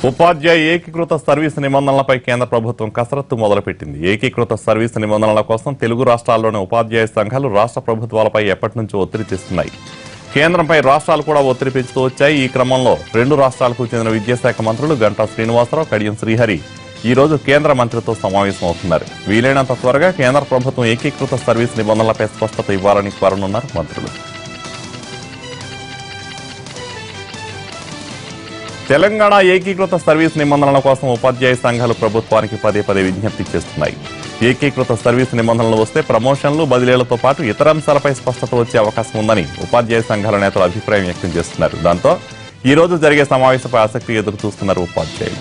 ఉపాధ్యాయ ఏకీకృత సర్వీస్ నిబంధనలపై కేంద్ర ప్రభుత్వం కసరత్తు మొదలుపెట్టింది ఏకీకృత సర్వీస్ నిబంధనల కోసం తెలుగు రాష్ట్రాల్లోని ఉపాధ్యాయ సంఘాలు రాష్ట్ర ప్రభుత్వాలపై ఎప్పటి నుంచో ఒత్తిడి తెస్తున్నాయి కేంద్రంపై రాష్ట్రాలు కూడా ఒత్తిడి పెంచుతూ వచ్చాయి ఈ క్రమంలో రెండు రాష్ట్రాలకు చెందిన విద్యాశాఖ మంత్రులు గంటా శ్రీనివాసరావు కడియం శ్రీహరి ఈ రోజు కేంద్ర మంత్రితో సమావేశం అవుతున్నారు వీలైనంత త్వరగా కేంద్ర ప్రభుత్వం ఏకీకృత సర్వీస్ నిబంధనలపై స్పష్టత ఇవ్వాలని కోరనున్నారు మంత్రులు తెలంగాణ ఏకీకృత సర్వీస్ నిబంధనల కోసం ఉపాధ్యాయ సంఘాలు ప్రభుత్వానికి పదే పదే విజ్ఞప్తి చేస్తున్నాయి ఏకీకృత సర్వీస్ నిబంధనలు వస్తే ప్రమోషన్లు బదిలీలతో పాటు ఇతర అంశాలపై స్పష్టత వచ్చే అవకాశం ఉందని ఉపాధ్యాయ సంఘాల నేతలు అభిప్రాయం వ్యక్తం చేస్తున్నారు దాంతో ఈ రోజు జరిగే సమావేశంపై ఆసక్తి ఎదురు చూస్తున్నారు ఉపాధ్యాయులు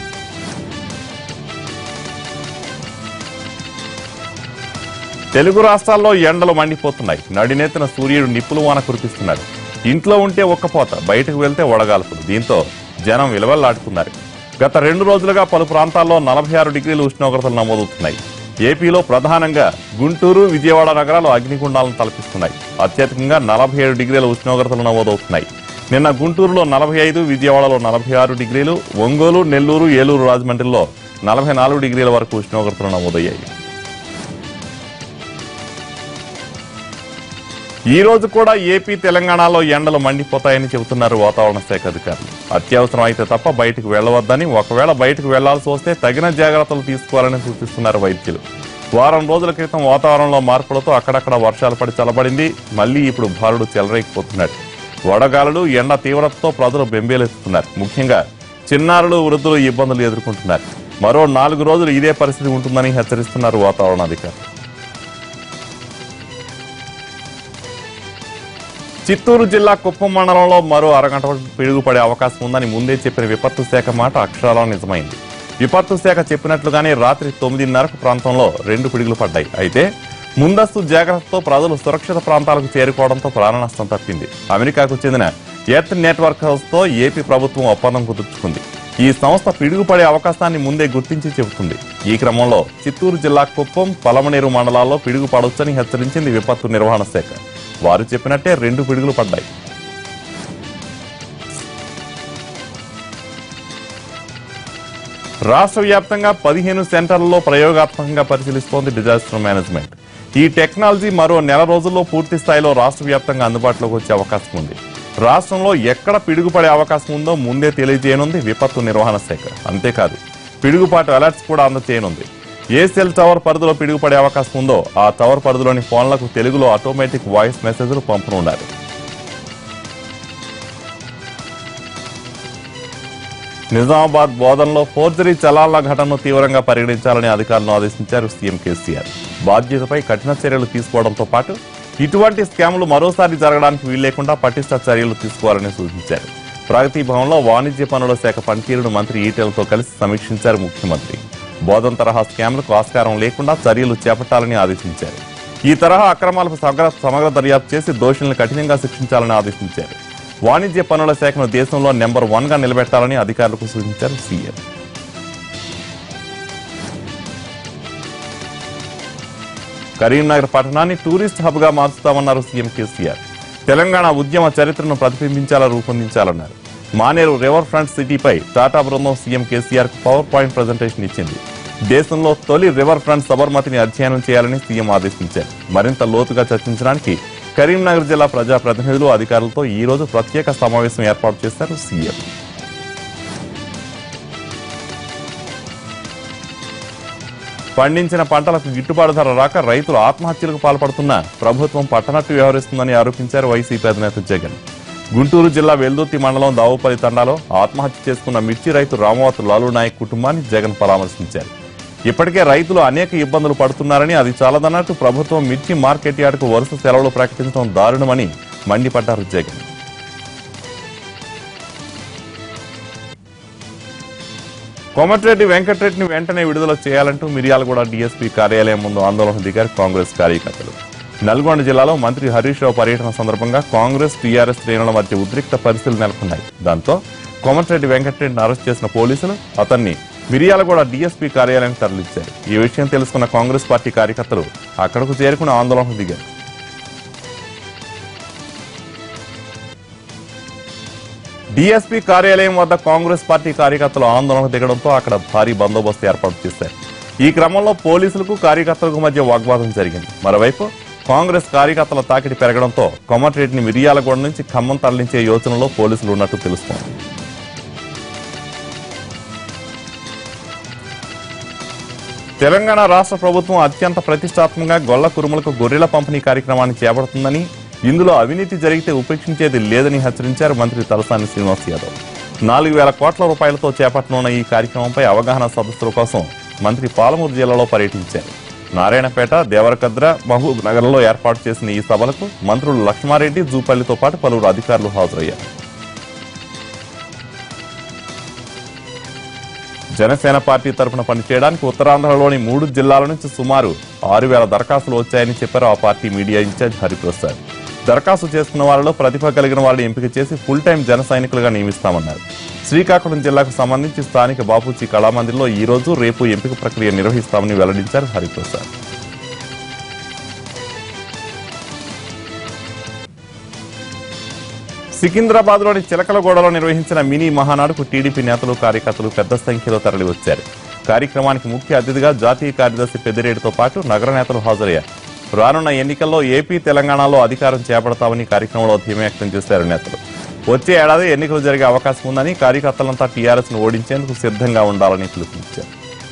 తెలుగు రాష్ట్రాల్లో ఎండలు మండిపోతున్నాయి నడినెత్తిన సూర్యుడు నిప్పులు వాన కురిపిస్తున్నాడు ఇంట్లో ఉంటే ఒక్కపోత బయటకు వెళ్తే వడగాల్పులు దీంతో జనం విలవల్లాడుతున్నారు గత రెండు రోజులుగా పలు ప్రాంతాల్లో నలభై ఆరు డిగ్రీల ఉష్ణోగ్రతలు నమోదవుతున్నాయి ఏపీలో ప్రధానంగా గుంటూరు విజయవాడ నగరాలు అగ్నిగుండాలను తలపిస్తున్నాయి అత్యధికంగా నలభై ఏడు డిగ్రీల ఉష్ణోగ్రతలు నమోదవుతున్నాయి నిన్న గుంటూరులో నలభై ఐదు విజయవాడలో నలభై ఆరు డిగ్రీలు ఒంగోలు నెల్లూరు ఏలూరు రాజమండ్రిలో నలభై నాలుగు డిగ్రీల వరకు ఉష్ణోగ్రతలు నమోదయ్యాయి ఈ రోజు కూడా ఏపీ తెలంగాణలో ఎండలు మండిపోతాయని చెబుతున్నారు వాతావరణ శాఖ అధికారులు అత్యవసరం అయితే తప్ప బయటకు వెళ్లవద్దని ఒకవేళ బయటకు వెళ్లాల్సి వస్తే తగిన జాగ్రత్తలు తీసుకోవాలని సూచిస్తున్నారు వైద్యులు వారం రోజుల క్రితం వాతావరణంలో మార్పులతో అక్కడక్కడ వర్షాలు పడి చల్లబడింది మళ్లీ ఇప్పుడు భారుడు చెలరేగిపోతున్నాడు వడగాలులు ఎండ తీవ్రతతో ప్రజలు బెంబేలెత్తుతున్నారు ముఖ్యంగా చిన్నారులు వృద్ధులు ఇబ్బందులు ఎదుర్కొంటున్నారు మరో నాలుగు రోజులు ఇదే పరిస్థితి ఉంటుందని హెచ్చరిస్తున్నారు వాతావరణ అధికారులు చిత్తూరు జిల్లా కుప్పం మండలంలో మరో అరగంట వరకు పిడుగుపడే అవకాశం ఉందని ముందే చెప్పిన విపత్తు శాఖ మాట అక్షరాలా నిజమైంది విపత్తు శాఖ చెప్పినట్లుగానే రాత్రి తొమ్మిదిన్నరకు ప్రాంతంలో రెండు పిడుగులు పడ్డాయి అయితే ముందస్తు జాగ్రత్తతో ప్రజలు సురక్షిత ప్రాంతాలకు చేరుకోవడంతో ప్రాణ నష్టం తప్పింది అమెరికాకు చెందిన ఎర్త్ నెట్వర్క్ తో ఏపీ ప్రభుత్వం ఒప్పందం కుదుర్చుకుంది ఈ సంస్థ పిడుగుపడే అవకాశాన్ని ముందే గుర్తించి చెబుతుంది ఈ క్రమంలో చిత్తూరు జిల్లా కుప్పం పలమనేరు మండలాల్లో పిడుగు పడొచ్చని హెచ్చరించింది విపత్తు నిర్వహణ శాఖ వారు చెప్పినట్టే రెండు పిడుగులు పడ్డాయి రాష్ట్ర వ్యాప్తంగా పదిహేను సెంటర్లలో ప్రయోగాత్మకంగా పరిశీలిస్తోంది డిజాస్టర్ మేనేజ్మెంట్ ఈ టెక్నాలజీ మరో నెల రోజుల్లో పూర్తి స్థాయిలో రాష్ట్ర వ్యాప్తంగా అందుబాటులోకి వచ్చే అవకాశం ఉంది రాష్ట్రంలో ఎక్కడ పిడుగుపడే అవకాశం ఉందో ముందే తెలియజేయనుంది విపత్తు నిర్వహణ శాఖ అంతేకాదు పిడుగుపాటు అలర్ట్స్ కూడా అందజేయనుంది ఏ సెల్ టవర్ పరిధిలో పిడుగుపడే అవకాశం ఉందో ఆ టవర్ పరిధిలోని ఫోన్లకు తెలుగులో ఆటోమేటిక్ వాయిస్ మెసేజ్లు పంపనున్నారు నిజామాబాద్ బోధనలో ఫోర్జరీ చలాన్ల ఘటనను తీవ్రంగా పరిగణించాలని అధికారులను ఆదేశించారు సీఎం కేసీఆర్ బాధ్యతపై కఠిన చర్యలు తీసుకోవడంతో పాటు ఇటువంటి స్కామ్లు మరోసారి జరగడానికి వీల్లేకుండా పటిష్ట చర్యలు తీసుకోవాలని సూచించారు ప్రగతి భవన్లో వాణిజ్య పనుల శాఖ పనితీరును మంత్రి ఈటెలతో కలిసి సమీక్షించారు ముఖ్యమంత్రి బోధన తరహా స్కామ్లకు ఆస్కారం లేకుండా చర్యలు చేపట్టాలని ఆదేశించారు ఈ తరహా అక్రమాలకు సమగ్ర సమగ్ర దర్యాప్తు చేసి దోషులను కఠినంగా శిక్షించాలని ఆదేశించారు వాణిజ్య పనుల శాఖను దేశంలో నెంబర్ వన్ గా నిలబెట్టాలని అధికారులకు సూచించారు సీఎం కరీంనగర్ పట్టణాన్ని టూరిస్ట్ హబ్ గా మార్చుతామన్నారు సీఎం కేసీఆర్ తెలంగాణ ఉద్యమ చరిత్రను ప్రతిబింబించాలా రూపొందించాలన్నారు మానేరు రివర్ ఫ్రంట్ సిటీపై టాటా బృందం సీఎం కేసీఆర్ కు పవర్ పాయింట్ ప్రజెంటేషన్ ఇచ్చింది దేశంలో తొలి రివర్ ఫ్రంట్ సబర్మతిని అధ్యయనం చేయాలని సీఎం ఆదేశించారు మరింత లోతుగా చర్చించడానికి కరీంనగర్ జిల్లా ప్రజా ప్రతినిధులు అధికారులతో ఈ రోజు ప్రత్యేక సమావేశం ఏర్పాటు చేశారు సీఎం పండించిన పంటలకు గిట్టుబాటు ధర రాక రైతులు ఆత్మహత్యలకు పాల్పడుతున్న ప్రభుత్వం పట్టనట్టు వ్యవహరిస్తుందని ఆరోపించారు వైసీపీ అధినేత జగన్ గుంటూరు జిల్లా వెల్దుర్తి మండలం దావుపల్లి తండాలో ఆత్మహత్య చేసుకున్న మిర్చి రైతు రామవత్ లాలు నాయక్ కుటుంబాన్ని జగన్ పరామర్శించారు ఇప్పటికే రైతులు అనేక ఇబ్బందులు పడుతున్నారని అది చాలదన్నట్టు ప్రభుత్వం మిర్చి మార్కెట్ యార్డుకు వరుస సెలవులు ప్రకటించడం దారుణమని మండిపడ్డారు జగన్ కోమటిరెడ్డి వెంకటరెడ్డిని వెంటనే విడుదల చేయాలంటూ మిర్యాలగూడ డీఎస్పీ కార్యాలయం ముందు ఆందోళన దిగారు కాంగ్రెస్ కార్యకర్తలు నల్గొండ జిల్లాలో మంత్రి హరీష్ రావు పర్యటన సందర్భంగా కాంగ్రెస్ టీఆర్ఎస్ శ్రేణుల మధ్య ఉద్రిక్త పరిస్థితులు నెలకొన్నాయి దాంతో కోమటిరెడ్డి వెంకటరెడ్డిని అరెస్ట్ చేసిన పోలీసులు అతన్ని మిర్యాలగూడ డీఎస్పీ కార్యాలయానికి తరలించారు ఈ విషయం తెలుసుకున్న కాంగ్రెస్ పార్టీ కార్యకర్తలు అక్కడకు చేరుకుని ఆందోళన దిగారు డీఎస్పీ కార్యాలయం వద్ద కాంగ్రెస్ పార్టీ కార్యకర్తలు ఆందోళన దిగడంతో అక్కడ భారీ బందోబస్తు ఏర్పాటు చేశారు ఈ క్రమంలో పోలీసులకు కార్యకర్తలకు మధ్య వాగ్వాదం జరిగింది మరోవైపు కాంగ్రెస్ కార్యకర్తల తాకిడి పెరగడంతో కొమటిరెడ్డిని మిరియాలగూడ నుంచి ఖమ్మం తరలించే యోచనలో పోలీసులు ఉన్నట్టు తెలుస్తోంది తెలంగాణ రాష్ట్ర ప్రభుత్వం అత్యంత ప్రతిష్టాత్మకంగా గొల్ల కురుములకు గొర్రెల పంపిణీ కార్యక్రమాన్ని చేపడుతుందని ఇందులో అవినీతి జరిగితే ఉపేక్షించేది లేదని హెచ్చరించారు మంత్రి తలసాని శ్రీనివాస్ యాదవ్ నాలుగు వేల కోట్ల రూపాయలతో చేపట్టనున్న ఈ కార్యక్రమంపై అవగాహన సదస్సుల కోసం మంత్రి పాలమూరు జిల్లాలో పర్యటించారు నారాయణపేట దేవరకద్ర మహబూబ్ నగర్లో ఏర్పాటు చేసిన ఈ సభలకు మంత్రులు లక్ష్మారెడ్డి జూపల్లితో పాటు పలువురు అధికారులు హాజరయ్యారు జనసేన పార్టీ తరఫున పనిచేయడానికి ఉత్తరాంధ్రలోని మూడు జిల్లాల నుంచి సుమారు ఆరు వేల దరఖాస్తులు వచ్చాయని చెప్పారు ఆ పార్టీ మీడియా ఇన్ఛార్జ్ హరిప్రసాద్ దరఖాస్తు చేసుకున్న వారిలో ప్రతిభ కలిగిన వారిని ఎంపిక చేసి ఫుల్ టైం జన సైనికులుగా నియమిస్తామన్నారు శ్రీకాకుళం జిల్లాకు సంబంధించి స్థానిక బాపూజీ కళామందిర్లో ఈ రోజు రేపు ఎంపిక ప్రక్రియ నిర్వహిస్తామని వెల్లడించారు హరిప్రసాద్ సికింద్రాబాద్ లోని చిలకలగూడలో నిర్వహించిన మినీ మహానాడుకు టీడీపీ నేతలు కార్యకర్తలు పెద్ద సంఖ్యలో తరలివచ్చారు కార్యక్రమానికి ముఖ్య అతిథిగా జాతీయ కార్యదర్శి పెద్దిరెడ్డితో పాటు నగర నేతలు హాజరయ్యారు రానున్న ఎన్నికల్లో ఏపీ తెలంగాణలో అధికారం చేపడతామని కార్యక్రమంలో ధీమా వ్యక్తం చేశారు నేతలు వచ్చే ఏడాది ఎన్నికలు జరిగే అవకాశం ఉందని కార్యకర్తలంతా టీఆర్ఎస్ ను ఓడించేందుకు సిద్ధంగా ఉండాలని పిలుపునిచ్చారు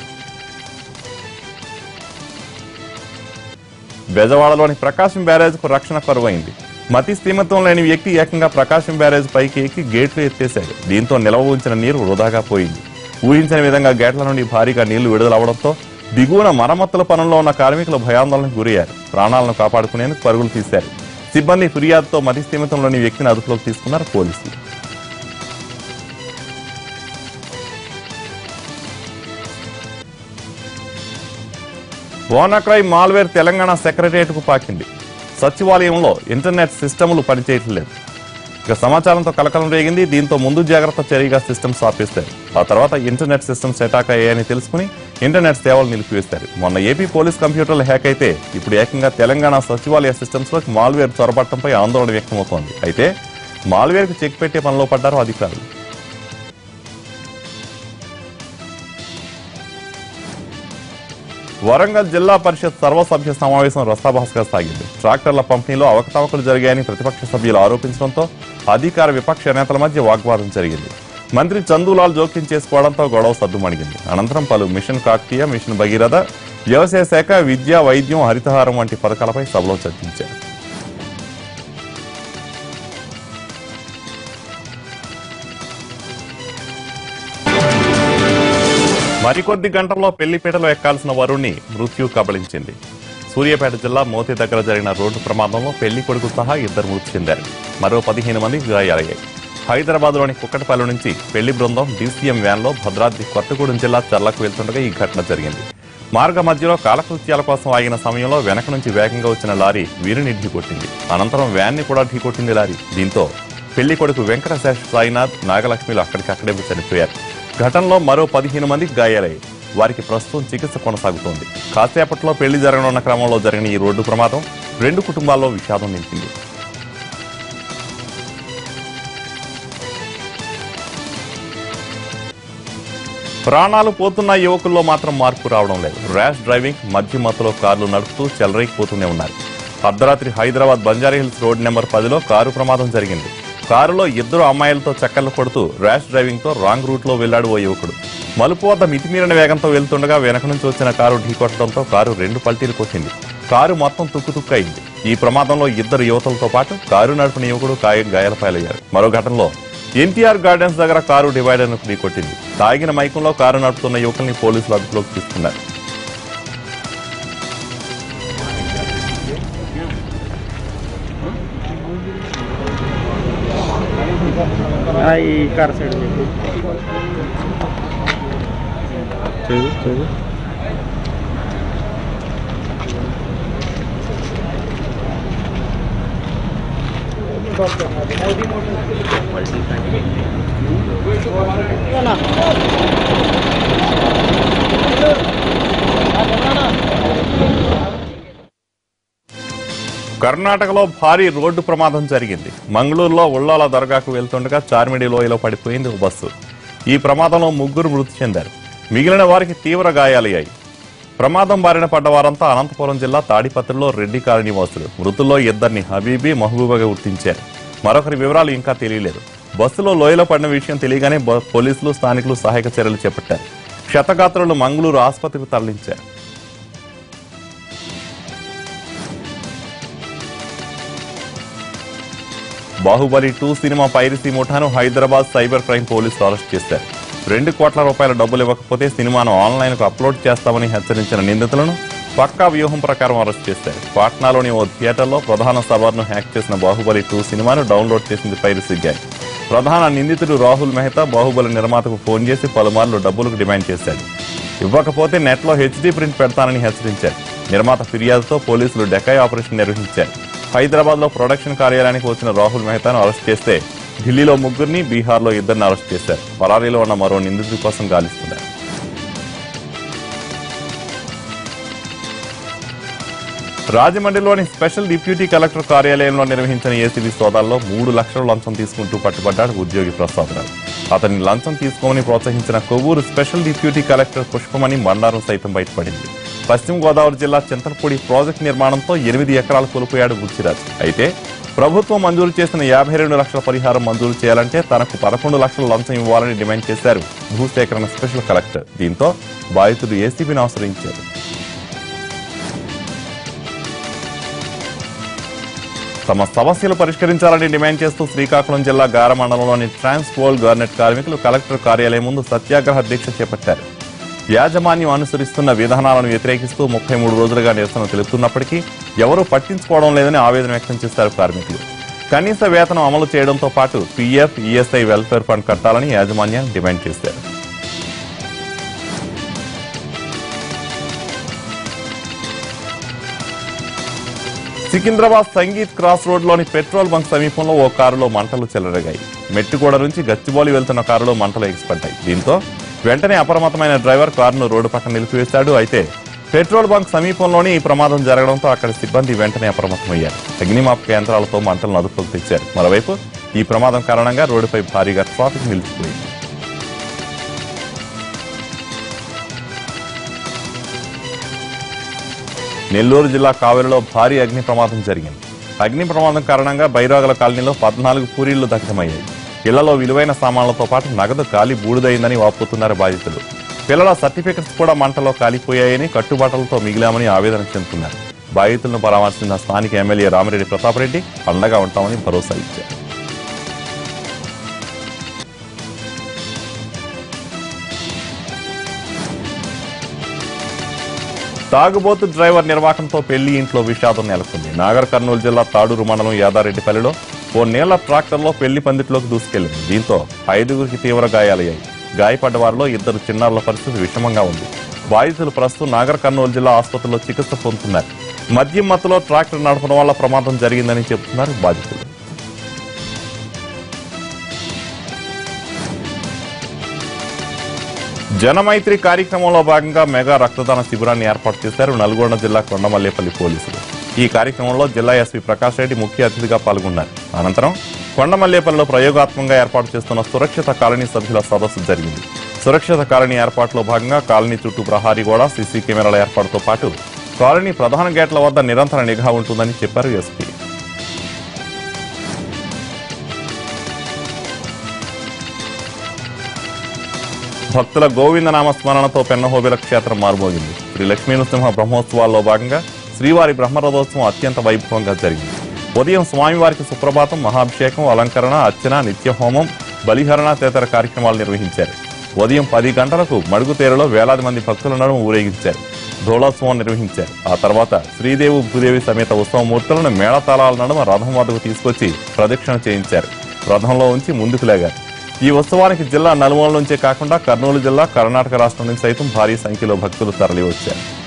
బెజవాడలోని ప్రకాశం బ్యారేజ్ కు రక్షణ కరువైంది మతి స్థీమత్వం లేని వ్యక్తి ఏకంగా ప్రకాశం బ్యారేజ్ పైకి ఎక్కి గేట్లు ఎత్తేశాడు దీంతో నిల్వ ఉంచిన నీరు వృధాగా పోయింది ఊహించని విధంగా గేట్ల నుండి భారీగా నీళ్లు విడుదలవడంతో దిగువన మరమ్మతుల పనుల్లో ఉన్న కార్మికులు భయాందోళనకు గురయ్యారు ప్రాణాలను కాపాడుకునేందుకు పరుగులు తీశారు సిబ్బంది ఫిర్యాదుతో మతి స్థీమితంలోని వ్యక్తిని అదుపులోకి తీసుకున్నారు పోలీసులు వానాక్రై మాల్వేర్ తెలంగాణ సెక్రటరియట్కు పాకింది సచివాలయంలో ఇంటర్నెట్ సిస్టములు పనిచేయట్లేదు ఇక సమాచారంతో కలకలం రేగింది దీంతో ముందు జాగ్రత్త చర్యగా సిస్టమ్స్ ఆపేస్తారు ఆ తర్వాత ఇంటర్నెట్ సిస్టమ్స్ అటాక్ అయ్యాయని తెలుసుకుని ఇంటర్నెట్ సేవలు నిలిపివేస్తారు మొన్న ఏపీ పోలీస్ కంప్యూటర్లు హ్యాక్ అయితే ఇప్పుడు ఏకంగా తెలంగాణ సచివాలయ సిస్టమ్స్ లోకి మాల్వేర్ చొరబట్టంపై ఆందోళన వ్యక్తమవుతోంది అయితే మాల్వేర్ కు చెక్ పెట్టే పనిలో పడ్డారు అధికారులు వరంగల్ జిల్లా పరిషత్ సర్వసభ్య సమావేశం రస్తాభాస్గా సాగింది ట్రాక్టర్ల పంపిణీలో అవకతవకలు జరిగాయని ప్రతిపక్ష సభ్యులు ఆరోపించడంతో అధికార విపక్ష నేతల మధ్య వాగ్వాదం జరిగింది మంత్రి చందూలాల్ జోక్యం చేసుకోవడంతో గొడవ సద్దుమణిగింది అనంతరం పలు మిషన్ కాకతీయ మిషన్ భగీరథ వ్యవసాయ శాఖ విద్య వైద్యం హరితహారం వంటి పథకాలపై సభలో చర్చించారు మరికొద్ది గంటల్లో పెళ్లిపీటలో ఎక్కాల్సిన వరుణ్ణి మృత్యు కబళించింది సూర్యాపేట జిల్లా మోతి దగ్గర జరిగిన రోడ్డు ప్రమాదంలో పెళ్లి కొడుకు సహా ఇద్దరు మృతి చెందారు మరో పదిహేను మంది గాయాలయ్యాయి హైదరాబాద్లోని కుక్కటపల్లి నుంచి పెళ్లి బృందం డీసీఎం వ్యాన్లో భద్రాద్రి కొత్తగూడెం జిల్లా చర్లకు వెళ్తుండగా ఈ ఘటన జరిగింది మార్గ మధ్యలో కాలకృత్యాల కోసం ఆగిన సమయంలో వెనక నుంచి వేగంగా వచ్చిన లారీ వీరిని ఢీకొట్టింది అనంతరం వ్యాన్ ని కూడా ఢీకొట్టింది లారీ దీంతో పెళ్లి కొడుకు వెంకటశేష సాయినాథ్ నాగలక్ష్మిలు అక్కడికక్కడే చనిపోయారు ఘటనలో మరో పదిహేను మందికి గాయాలయ్యాయి వారికి ప్రస్తుతం చికిత్స కొనసాగుతోంది కాసేపట్లో పెళ్లి జరగనున్న క్రమంలో జరిగిన ఈ రోడ్డు ప్రమాదం రెండు కుటుంబాల్లో విషాదం నింపింది ప్రాణాలు పోతున్న యువకుల్లో మాత్రం మార్పు రావడం లేదు ర్యాష్ డ్రైవింగ్ మధ్య మత్తులో కార్లు నడుపుతూ చెలరైపోతూనే ఉన్నారు అర్ధరాత్రి హైదరాబాద్ బంజారాహిల్స్ రోడ్ నెంబర్ పదిలో కారు ప్రమాదం జరిగింది కారులో ఇద్దరు అమ్మాయిలతో చక్కర్లు కొడుతూ ర్యాష్ డ్రైవింగ్ తో రాంగ్ రూట్ లో వెళ్లాడు ఓ యువకుడు మలుపు వద్ద మితిమీరిన వేగంతో వెళ్తుండగా వెనక నుంచి వచ్చిన కారు ఢీకొట్టడంతో కారు రెండు పల్టీలు కొట్టింది కారు మొత్తం తుక్కు అయింది ఈ ప్రమాదంలో ఇద్దరు యువతలతో పాటు కారు నడిపిన యువకుడు గాయ గాయాలపాలయ్యారు మరో ఘటనలో ఎన్టీఆర్ గార్డెన్స్ దగ్గర కారు డివైడర్ ను ఢీకొట్టింది తాగిన మైకంలో కారు నడుపుతున్న యువకుల్ని పోలీసులు అదుపులోకి తీసుకున్నారు ఆ, ఈ కార్ సైడ్ చెప్పు చదువు చదువు కర్ణాటకలో భారీ రోడ్డు ప్రమాదం జరిగింది మంగళూరులో ఉళ్ళాల దర్గాకు వెళ్తుండగా చార్మిడి లోయలో పడిపోయింది ఓ బస్సు ఈ ప్రమాదంలో ముగ్గురు మృతి చెందారు మిగిలిన వారికి తీవ్ర గాయాలయ్యాయి ప్రమాదం బారిన పడ్డ వారంతా అనంతపురం జిల్లా తాడిపత్రిలో రెడ్డి కాలనీ వాసులు మృతుల్లో ఇద్దరిని హబీబీ మహబూబాగా గుర్తించారు మరొకరి వివరాలు ఇంకా తెలియలేదు బస్సులో లోయలో పడిన విషయం తెలియగానే బ- పోలీసులు స్థానికులు సహాయక చర్యలు చేపట్టారు క్షతగాత్రులను మంగళూరు ఆసుపత్రికి తరలించారు బాహుబలి టూ సినిమా పైరసీ ముఠాను హైదరాబాద్ సైబర్ క్రైమ్ పోలీసులు అరెస్ట్ చేశారు రెండు కోట్ల రూపాయల డబ్బులు ఇవ్వకపోతే సినిమాను ఆన్లైన్ కు అప్లోడ్ చేస్తామని హెచ్చరించిన నిందితులను పక్కా వ్యూహం ప్రకారం అరెస్ట్ చేశారు పాట్నాలోని ఓ థియేటర్లో ప్రధాన సర్వర్ను హ్యాక్ చేసిన బాహుబలి టూ సినిమాను డౌన్లోడ్ చేసింది పైరసీ గ్యాంగ్ ప్రధాన నిందితుడు రాహుల్ మెహతా బాహుబలి నిర్మాతకు ఫోన్ చేసి పలుమార్లు డబ్బులకు డిమాండ్ చేశాడు ఇవ్వకపోతే నెట్లో హెచ్డీ ప్రింట్ పెడతానని హెచ్చరించారు నిర్మాత ఫిర్యాదుతో పోలీసులు డెకాయ్ ఆపరేషన్ నిర్వహించారు హైదరాబాద్ లో ప్రొడక్షన్ కార్యాలయానికి వచ్చిన రాహుల్ మెహతాను అరెస్ట్ చేస్తే ఢిల్లీలో ముగ్గురిని బీహార్లో ఇద్దరిని అరెస్ట్ చేశారు పరారీలో ఉన్న మరో నిందితుడి కోసం గాలిస్తున్నారు రాజమండ్రిలోని స్పెషల్ డిప్యూటీ కలెక్టర్ కార్యాలయంలో నిర్వహించిన ఏసీబీ సోదాల్లో మూడు లక్షల లంచం తీసుకుంటూ పట్టుబడ్డాడు ఉద్యోగి ప్రసాదరావు అతన్ని లంచం తీసుకోమని ప్రోత్సహించిన Kovvur special deputy collector Pushpamani బండారం సైతం బయటపడింది పశ్చిమ గోదావరి జిల్లా చింతలపూడి ప్రాజెక్టు నిర్మాణంతో ఎనిమిది ఎకరాలు కోల్పోయాడు బుచ్చిరాజు అయితే ప్రభుత్వం మంజూరు చేసిన యాభై రెండు లక్షల పరిహారం మంజూరు చేయాలంటే తనకు పదకొండు లక్షల లంచం ఇవ్వాలని డిమాండ్ చేశారు భూసేకరణ స్పెషల్ కలెక్టర్ దీంతో బాధితుడు ఏసీబీని ఆశ్రయించారు తమ సమస్యలు పరిష్కరించాలని డిమాండ్ చేస్తూ శ్రీకాకుళం జిల్లా గార మండలంలోని ట్రాన్స్ వరల్డ్ గవర్నెట్ కార్మికులు కలెక్టర్ కార్యాలయం ముందు సత్యాగ్రహ దీక్ష చేపట్టారు యాజమాన్యం అనుసరిస్తున్న విధానాలను వ్యతిరేకిస్తూ ముప్పై మూడు రోజులుగా నిరసన తెలుపుతున్నప్పటికీ ఎవరూ పట్టించుకోవడం లేదని ఆవేదన వ్యక్తం చేశారు కార్మికులు కనీస వేతనం అమలు చేయడంతో పాటు పీఎఫ్ ఈఎస్ఐ వెల్ఫేర్ ఫండ్ కట్టాలని యాజమాన్యాన్ని డిమాండ్ చేశారు సికింద్రాబాద్ సంగీత్ క్రాస్ రోడ్ లోని పెట్రోల్ బంక్ సమీపంలో ఓ కారులో మంటలు చెలరగాయి మెట్టుగూడ నుంచి గచ్చిబౌలి వెళ్తున్న కారులో మంటలు ఎగిసిపడ్డాయి దీంతో వెంటనే అప్రమత్తమైన డ్రైవర్ కారును రోడ్డు పక్కన నిలిపివేశాడు అయితే పెట్రోల్ బంక్ సమీపంలోనే ఈ ప్రమాదం జరగడంతో అక్కడ సిబ్బంది వెంటనే అప్రమత్తమయ్యారు అగ్నిమాపక యంత్రాలతో మంటలను అదుపులోకి తెచ్చారు మరోవైపు ఈ ప్రమాదం కారణంగా రోడ్డుపై భారీగా ట్రాఫిక్ నిలిచిపోయింది నెల్లూరు జిల్లా కావేరిలో భారీ అగ్ని ప్రమాదం జరిగింది అగ్ని ప్రమాదం కారణంగా బైరాగల కాలనీలో పద్నాలుగు పూరీళ్లు దగ్ధమయ్యాయి ఇళ్లలో విలువైన సామాన్లతో పాటు నగదు కాలి బూడిదైందని వాపోతున్నారు బాధితులు పిల్లల సర్టిఫికెట్స్ కూడా మంటలో కాలిపోయాయని కట్టుబాట్లతో మిగిలామని ఆవేదన చెందుతున్నారు బాధితులను పరామర్శించిన స్థానిక ఎమ్మెల్యే రామిరెడ్డి ప్రతాప్ రెడ్డి అండగా ఉంటామని భరోసా ఇచ్చారు తాగుబోతు డ్రైవర్ నిర్వాకంతో పెళ్లి ఇంట్లో విషాదం నెలకొంది నాగర్ కర్నూలు జిల్లా తాడూరు మండలం యాదారెడ్డిపల్లిలో ఓ నీళ్ల ట్రాక్టర్లో పెళ్లి పందిట్లోకి దూసుకెళ్లింది దీంతో ఐదుగురికి తీవ్ర గాయాలయ్యాయి గాయపడ్డ వారిలో ఇద్దరు చిన్నారుల పరిస్థితి విషమంగా ఉంది బాధితులు ప్రస్తుతం నాగర్ కర్నూలు జిల్లా ఆసుపత్రిలో చికిత్స పొందుతున్నారు మద్యం మత్తులో ట్రాక్టర్ నడపడం వల్ల ప్రమాదం జరిగిందని చెబుతున్నారు బాధితులు జనమైత్రి కార్యక్రమంలో భాగంగా మెగా రక్తదాన శిబిరాన్ని ఏర్పాటు చేశారు నల్గొండ జిల్లా కొండమల్లేపల్లి పోలీసులు ఈ కార్యక్రమంలో జిల్లా ఎస్పీ ప్రకాష్ రెడ్డి ముఖ్య అతిథిగా పాల్గొన్నారు అనంతరం కొండమల్లేపల్లిలో ప్రయోగాత్మకంగా ఏర్పాటు చేస్తున్న సురక్షిత కాలనీ సభ్యుల సదస్సు జరిగింది సురక్షిత కాలనీ ఏర్పాటులో భాగంగా కాలనీ చుట్టూ ప్రహారీ గోడ సీసీ కెమెరాల ఏర్పాటుతో పాటు కాలనీ ప్రధాన గేట్ల వద్ద నిరంతర నిఘా ఉంటుందని చెప్పారు ఎస్పీ భక్తుల గోవిందనామ స్మరణతో పెన్నహోబిల క్షేత్రం మారుమోగింది శ్రీ లక్ష్మీ నృసింహ బ్రహ్మోత్సవాల్లో భాగంగా శ్రీవారి బ్రహ్మరథోత్సవం అత్యంత వైభవంగా జరిగింది ఉదయం స్వామివారికి సుప్రభాతం మహాభిషేకం అలంకరణ అర్చన నిత్య హోమం బలిహరణ తదితర కార్యక్రమాలు నిర్వహించారు ఉదయం పది గంటలకు మడుగుతేరులో వేలాది మంది భక్తుల నడుమ ఊరేగించారు ధోళోత్సవం నిర్వహించారు ఆ తర్వాత శ్రీదేవి భూదేవి సమేత ఉత్సవమూర్తులను మేళతాళాల నడుమ రథం వద్దకు తీసుకొచ్చి ప్రదక్షిణ చేయించారు రథంలో ఉంచి ముందుకు లేగారు ఈ ఉత్సవానికి జిల్లా నలుమూల నుంచే కాకుండా కర్నూలు జిల్లా కర్ణాటక రాష్ట్రం నుంచి సైతం భారీ సంఖ్యలో భక్తులు తరలివచ్చారు